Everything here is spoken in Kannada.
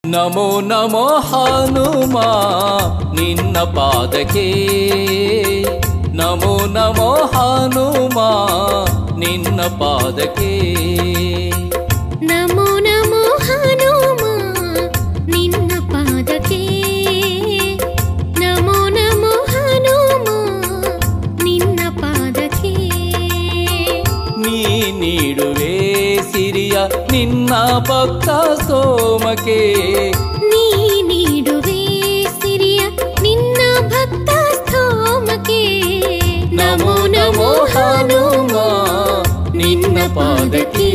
ನಮೋ ನಮೋ ಹನುಮ ನಿನ್ನ ಪಾದಕ್ಕೆ ನಮೋ ನಮೋ ಹನುಮ ನಿನ್ನ ಪಾದಕ್ಕೆ ನಮೋ ನಮೋ ಹನುಮ ನಿನ್ನ ಪಾದಕ್ಕೆ ನಮೋ ನಮೋ ಹನುಮ ನಿನ್ನ ಪಾದಕ್ಕೆ ನೀ ನೀಡುವೆ ಸಿರಿಯ ನಿನ್ನ ಭಕ್ತ ಸೋಮಕ್ಕೆ ನೀ ನೀಡುವೆ ಸಿರಿಯ ನಿನ್ನ ಭಕ್ತ ಸ್ತೋಮಕ್ಕೆ ನಮೋ ನಮೋ ಹನುಮ ನಿನ್ನ ಪಾದಕ್ಕೆ